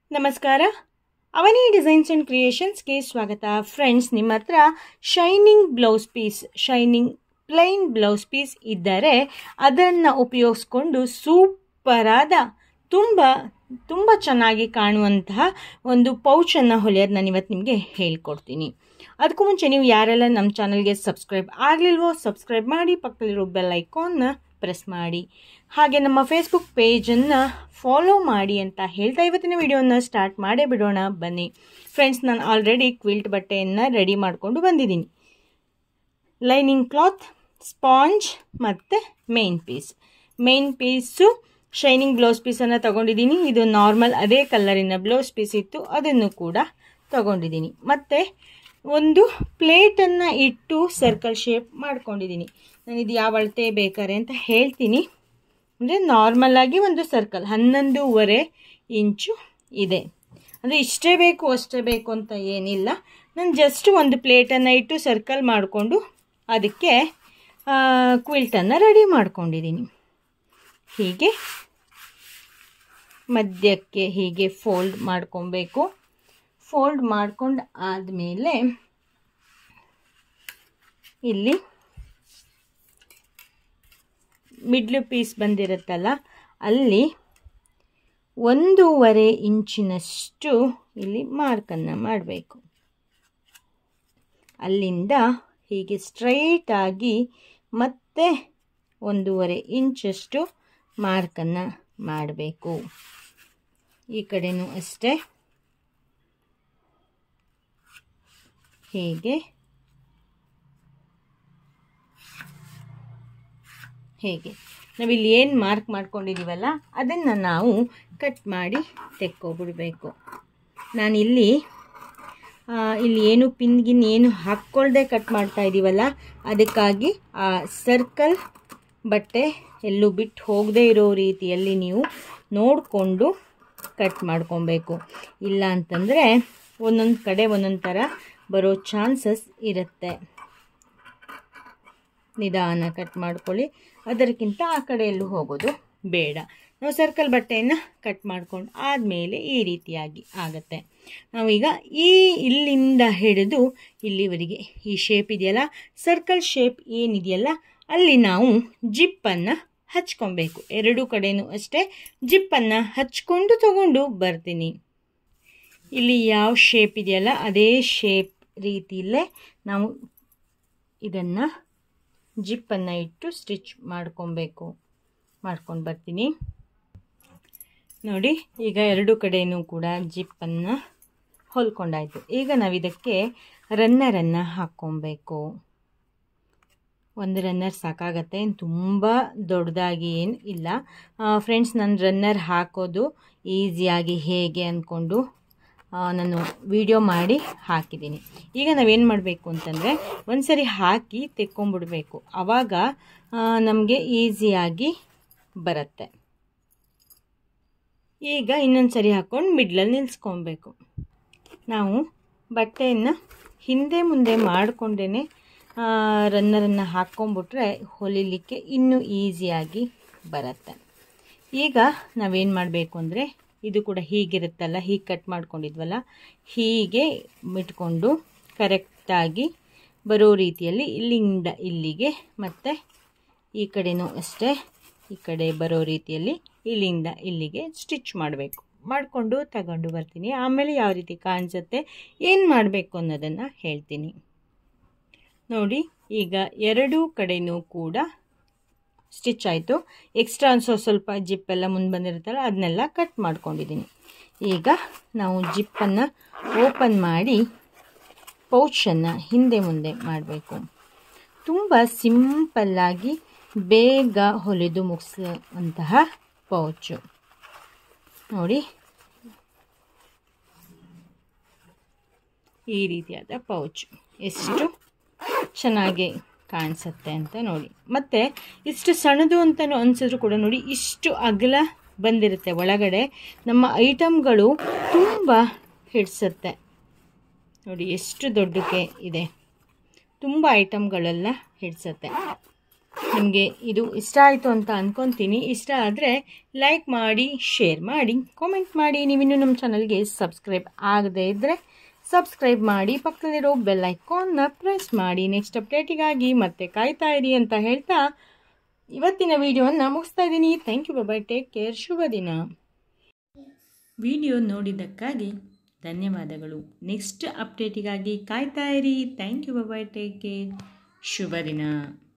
ನಮಸ್ಕಾರ ಅವನಿ designs and ಕ್ರಿಯೇಷನ್ಸ್ಗೆ ಸ್ವಾಗತ friends ನಿಮ್ಮ ಹತ್ರ shining blouse piece shining plain blouse piece ಇದ್ದರೆ ಅದನ್ನು ಉಪಯೋಗಿಸ್ಕೊಂಡು ಸೂಪರಾದ ತುಂಬ ತುಂಬ ಚೆನ್ನಾಗಿ ಕಾಣುವಂತಹ ಒಂದು ಪೌಚನ್ನು ಹೊಲಿಯೋದು ನಾನು ಇವತ್ತು ನಿಮಗೆ ಹೇಳ್ಕೊಡ್ತೀನಿ ಅದಕ್ಕೂ ಮುಂಚೆ ನೀವು ಯಾರೆಲ್ಲ ನಮ್ಮ ಚಾನಲ್ಗೆ ಸಬ್ಸ್ಕ್ರೈಬ್ ಆಗಲಿಲ್ವೋ ಸಬ್ಸ್ಕ್ರೈಬ್ ಮಾಡಿ ಪಕ್ಕದಲ್ಲಿರೋ ಬೆಲ್ ಐಕಾನ್ನ ಪ್ರೆಸ್ ಮಾಡಿ ಹಾಗೆ ನಮ್ಮ ಫೇಸ್ಬುಕ್ ಪೇಜನ್ನು ಫಾಲೋ ಮಾಡಿ ಅಂತ ಹೇಳ್ತಾ ಇವತ್ತಿನ ವಿಡಿಯೋನ ಸ್ಟಾರ್ಟ್ ಮಾಡೇ ಬಿಡೋಣ ಬನ್ನಿ ಫ್ರೆಂಡ್ಸ್ ನಾನು ಆಲ್ರೆಡಿ ಕ್ವಿಲ್ಟ್ ಬಟ್ಟೆಯನ್ನು ರೆಡಿ ಮಾಡಿಕೊಂಡು ಬಂದಿದ್ದೀನಿ ಲೈನಿಂಗ್ ಕ್ಲಾತ್ ಸ್ಪಾಂಜ್ ಮತ್ತು main piece main piece shining blouse ಪೀಸನ್ನು ತಗೊಂಡಿದ್ದೀನಿ ಇದು ನಾರ್ಮಲ್ ಅದೇ ಕಲರಿನ ಬ್ಲೌಸ್ ಪೀಸ್ ಇತ್ತು ಅದನ್ನು ಕೂಡ ತಗೊಂಡಿದ್ದೀನಿ ಮತ್ತು ಒಂದು ಪ್ಲೇಟನ್ನು ಇಟ್ಟು ಸರ್ಕಲ್ ಶೇಪ್ ಮಾಡ್ಕೊಂಡಿದ್ದೀನಿ ನಾನು ಇದು ಯಾವ ಅಳತೆ ಬೇಕಾರೆ ಅಂತ ಹೇಳ್ತೀನಿ ಅಂದರೆ ನಾರ್ಮಲಾಗಿ ಒಂದು ಸರ್ಕಲ್ ಹನ್ನೊಂದೂವರೆ ಇಂಚು ಇದೆ ಅಂದರೆ ಇಷ್ಟೇ ಬೇಕು ಅಷ್ಟೇ ಬೇಕು ಅಂತ ಏನಿಲ್ಲ ನಾನು ಜಸ್ಟ್ ಒಂದು ಪ್ಲೇಟನ್ನು ಇಟ್ಟು ಸರ್ಕಲ್ ಮಾಡಿಕೊಂಡು ಅದಕ್ಕೆ ಕ್ವಿಲ್ಟನ್ನು ರೆಡಿ ಮಾಡ್ಕೊಂಡಿದ್ದೀನಿ ಹೀಗೆ ಮಧ್ಯಕ್ಕೆ ಹೀಗೆ ಫೋಲ್ಡ್ ಮಾಡ್ಕೊಬೇಕು ಫೋಲ್ಡ್ ಮಾಡ್ಕೊಂಡು ಆದಮೇಲೆ ಇಲ್ಲಿ ಮಿಡ್ಲು ಪೀಸ್ ಬಂದಿರುತ್ತಲ್ಲ ಅಲ್ಲಿ ಒಂದೂವರೆ ಇಂಚಿನಷ್ಟು ಇಲ್ಲಿ ಮಾರ್ಕನ್ನು ಮಾಡಬೇಕು ಅಲ್ಲಿಂದ ಹೀಗೆ ಸ್ಟ್ರೈಟಾಗಿ ಮತ್ತೆ ಒಂದೂವರೆ ಇಂಚಷ್ಟು ಮಾರ್ಕನ್ನು ಮಾಡಬೇಕು ಈ ಕಡೆನೂ ಅಷ್ಟೇ ಹೀಗೆ ಹೇಗೆ ನಾವಿಲ್ಲಿ ಏನು ಮಾರ್ಕ್ ಮಾಡ್ಕೊಂಡಿದ್ದೀವಲ್ಲ ಅದನ್ನು ನಾವು ಕಟ್ ಮಾಡಿ ತೆಕ್ಕೊಬಿಡ್ಬೇಕು ನಾನಿಲ್ಲಿ ಇಲ್ಲಿ ಏನು ಪಿನ್ಗಿನ್ ಏನು ಹಾಕ್ಕೊಳ್ದೆ ಕಟ್ ಮಾಡ್ತಾ ಇದ್ದೀವಲ್ಲ ಅದಕ್ಕಾಗಿ ಆ ಸರ್ಕಲ್ ಬಟ್ಟೆ ಎಲ್ಲೂ ಬಿಟ್ಟು ಹೋಗದೇ ಇರೋ ರೀತಿಯಲ್ಲಿ ನೀವು ನೋಡಿಕೊಂಡು ಕಟ್ ಮಾಡ್ಕೊಬೇಕು ಇಲ್ಲ ಅಂತಂದರೆ ಒಂದೊಂದು ಕಡೆ ಒಂದೊಂದು ಥರ ಬರೋ ಚಾನ್ಸಸ್ ಇರುತ್ತೆ ನಿಧಾನ ಕಟ್ ಮಾಡ್ಕೊಳ್ಳಿ ಅದಕ್ಕಿಂತ ಆ ಕಡೆಯಲ್ಲೂ ಹೋಗೋದು ಬೇಡ ನಾವು ಸರ್ಕಲ್ ಬಟ್ಟೆಯನ್ನು ಕಟ್ ಮಾಡ್ಕೊಂಡು ಆದಮೇಲೆ ಈ ರೀತಿಯಾಗಿ ಆಗುತ್ತೆ ನಾವೀಗ ಈ ಇಲ್ಲಿಂದ ಹಿಡಿದು ಇಲ್ಲಿವರೆಗೆ ಈ ಶೇಪ್ ಇದೆಯಲ್ಲ ಸರ್ಕಲ್ ಶೇಪ್ ಏನಿದೆಯಲ್ಲ ಅಲ್ಲಿ ನಾವು ಜಿಪ್ಪನ್ನು ಹಚ್ಕೊಬೇಕು ಎರಡೂ ಕಡೆಯೂ ಅಷ್ಟೇ ಜಿಪ್ಪನ್ನು ಹಚ್ಕೊಂಡು ತಗೊಂಡು ಬರ್ತೀನಿ ಇಲ್ಲಿ ಯಾವ ಶೇಪ್ ಇದೆಯಲ್ಲ ಅದೇ ಶೇಪ್ ರೀತಿಯಲ್ಲೇ ನಾವು ಇದನ್ನು ಜಿಪ್ಪನ್ನು ಇಟ್ಟು ಸ್ಟಿಚ್ ಮಾಡ್ಕೊಬೇಕು ಮಾಡ್ಕೊಂಡು ಬರ್ತೀನಿ ನೋಡಿ ಈಗ ಎರಡು ಕಡೆಯೂ ಕೂಡ ಜಿಪ್ಪನ್ನು ಹೊಲ್ಕೊಂಡಾಯಿತು ಈಗ ನಾವು ಇದಕ್ಕೆ ರನ್ನರನ್ನು ಹಾಕ್ಕೊಬೇಕು ಒಂದು ರನ್ನರ್ ಸಾಕಾಗತ್ತೆ ಏನು ತುಂಬ ದೊಡ್ಡದಾಗಿ ಏನು ಇಲ್ಲ ಫ್ರೆಂಡ್ಸ್ ನಾನು ರನ್ನರ್ ಹಾಕೋದು ಈಸಿಯಾಗಿ ಹೇಗೆ ಅಂದ್ಕೊಂಡು ನಾನು ವಿಡಿಯೋ ಮಾಡಿ ಹಾಕಿದ್ದೀನಿ ಈಗ ನಾವೇನು ಮಾಡಬೇಕು ಅಂತಂದರೆ ಒಂದು ಸರಿ ಹಾಕಿ ತೆಕ್ಕೊಂಬಿಡ್ಬೇಕು ಆವಾಗ ನಮಗೆ ಈಸಿಯಾಗಿ ಬರುತ್ತೆ ಈಗ ಇನ್ನೊಂದು ಸರಿ ಹಾಕ್ಕೊಂಡು ಮಿಡ್ಲಲ್ಲಿ ನಿಲ್ಲಿಸ್ಕೊಬೇಕು ನಾವು ಬಟ್ಟೆಯನ್ನು ಹಿಂದೆ ಮುಂದೆ ಮಾಡಿಕೊಂಡೇ ರನ್ನರನ್ನು ಹಾಕ್ಕೊಂಬಿಟ್ರೆ ಹೊಲಿಲಿಕ್ಕೆ ಇನ್ನೂ ಈಸಿಯಾಗಿ ಬರುತ್ತೆ ಈಗ ನಾವೇನು ಮಾಡಬೇಕು ಅಂದರೆ ಇದು ಕೂಡ ಹೀಗಿರುತ್ತಲ್ಲ ಹೀಗೆ ಕಟ್ ಮಾಡ್ಕೊಂಡಿದ್ವಲ್ಲ ಹೀಗೆ ಬಿಟ್ಕೊಂಡು ಕರೆಕ್ಟಾಗಿ ಬರೋ ರೀತಿಯಲ್ಲಿ ಇಲ್ಲಿಂದ ಇಲ್ಲಿಗೆ ಮತ್ತು ಈ ಕಡೆನೂ ಅಷ್ಟೇ ಈ ಕಡೆ ಬರೋ ರೀತಿಯಲ್ಲಿ ಇಲ್ಲಿಂದ ಇಲ್ಲಿಗೆ ಸ್ಟಿಚ್ ಮಾಡಬೇಕು ಮಾಡಿಕೊಂಡು ತಗೊಂಡು ಬರ್ತೀನಿ ಆಮೇಲೆ ಯಾವ ರೀತಿ ಕಾಣಿಸುತ್ತೆ ಏನು ಮಾಡಬೇಕು ಅನ್ನೋದನ್ನು ಹೇಳ್ತೀನಿ ನೋಡಿ ಈಗ ಎರಡೂ ಕಡೆಯೂ ಕೂಡ ಸ್ಟಿಚ್ ಆಯಿತು ಎಕ್ಸ್ಟ್ರಾ ಒಂದು ಸ್ವಲ್ಪ ಜಿಪ್ಪೆಲ್ಲ ಮುಂದೆ ಬಂದಿರುತ್ತಲ್ಲ ಅದನ್ನೆಲ್ಲ ಕಟ್ ಮಾಡ್ಕೊಂಡಿದ್ದೀನಿ ಈಗ ನಾವು ಜಿಪ್ಪನ್ನು ಓಪನ್ ಮಾಡಿ ಪೌಚನ್ನು ಹಿಂದೆ ಮುಂದೆ ಮಾಡಬೇಕು ತುಂಬ ಸಿಂಪಲ್ಲಾಗಿ ಬೇಗ ಹೊಲಿದು ಮುಗಿಸುವಂತಹ ಪೌಚು ನೋಡಿ ಈ ರೀತಿಯಾದ ಪೌಚ್ ಎಷ್ಟು ಚೆನ್ನಾಗಿ ಕಾಣಿಸುತ್ತೆ ಅಂತ ನೋಡಿ ಮತ್ತು ಇಷ್ಟು ಸಣ್ಣದು ಅಂತಲೂ ಅನಿಸಿದ್ರು ಕೂಡ ನೋಡಿ ಇಷ್ಟು ಅಗಲ ಬಂದಿರುತ್ತೆ ಒಳಗಡೆ ನಮ್ಮ ಐಟಮ್ಗಳು ತುಂಬ ಹಿಡಿಸುತ್ತೆ ನೋಡಿ ಎಷ್ಟು ದೊಡ್ಡಕ್ಕೆ ಇದೆ ತುಂಬ ಐಟಮ್ಗಳೆಲ್ಲ ಹಿಡಿಸುತ್ತೆ ನಿಮಗೆ ಇದು ಇಷ್ಟ ಆಯಿತು ಅಂತ ಅಂದ್ಕೊತೀನಿ ಇಷ್ಟ ಆದರೆ ಲೈಕ್ ಮಾಡಿ ಶೇರ್ ಮಾಡಿ ಕಾಮೆಂಟ್ ಮಾಡಿ ನೀವಿನ್ನೂ ನಮ್ಮ ಚಾನಲ್ಗೆ ಸಬ್ಸ್ಕ್ರೈಬ್ ಆಗದೇ ಇದ್ದರೆ ಸಬ್ಸ್ಕ್ರೈಬ್ ಮಾಡಿ ಪಕ್ಕದಲ್ಲಿರೋ ಬೆಲ್ ಐಕಾನ್ನ ಪ್ರೆಸ್ ಮಾಡಿ ನೆಕ್ಸ್ಟ್ ಅಪ್ಡೇಟಿಗಾಗಿ ಮತ್ತೆ ಕಾಯ್ತಾ ಇರಿ ಅಂತ ಹೇಳ್ತಾ ಇವತ್ತಿನ ವಿಡಿಯೋವನ್ನು ಮುಗಿಸ್ತಾ ಇದ್ದೀನಿ thank you bye take care ಶುಭ ದಿನ ವಿಡಿಯೋ ನೋಡಿದ್ದಕ್ಕಾಗಿ ಧನ್ಯವಾದಗಳು ನೆಕ್ಸ್ಟ್ ಅಪ್ಡೇಟಿಗಾಗಿ ಕಾಯ್ತಾ ಇರಿ thank you bye take care ಶುಭ ದಿನ